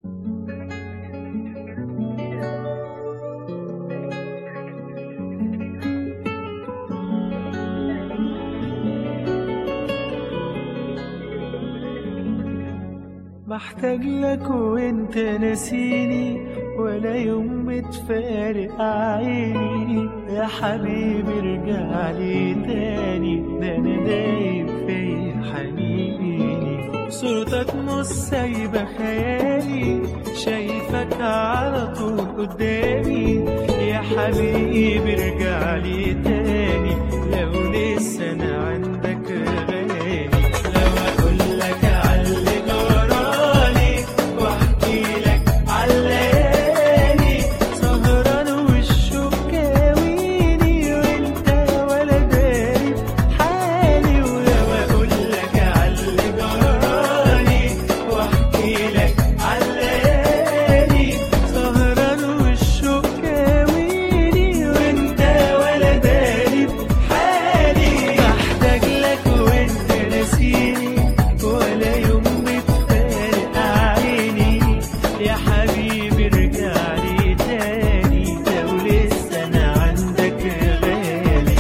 محتاج لك وانت ناسيني ولا يوم بتفارق عيني يا حبيبي ارجع لي تاني ده انا دايب في حنيني صورتك مش سايبة خيالي شايفك على طول قدامي يا حبيبي ارجع لي تاني لو لسه انا عندك غالي لو اقول لك على اللي جرالي واحكي لك على الليالي سهران والشوق كاويني وانت ولا داري حالي ولو اقول لك على اللي جرالي واحكي لك على الليالي سهران والشوق كاويني وانت ولا داري حالي بحتاج لك وانت ناسيني ولا يوم بتفارق عيني يا حبيبي ارجع لي تاني لو لسه انا عندك غالي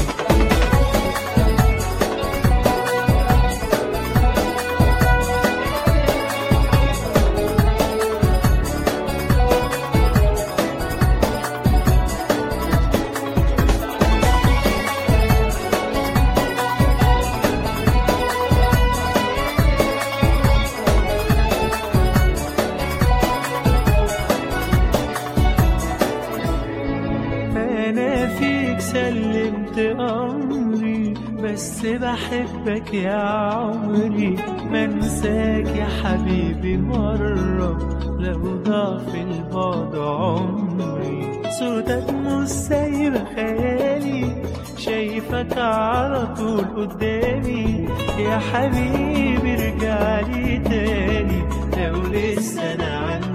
انا فيك سلمت امري بس بحبك يا عمري منساك يا حبيبي مرة لو ضاف البعد عمري صورتك مش سايبة خيالي شايفك على طول قدامي يا حبيبي ارجع لي تاني لو لسه انا عندي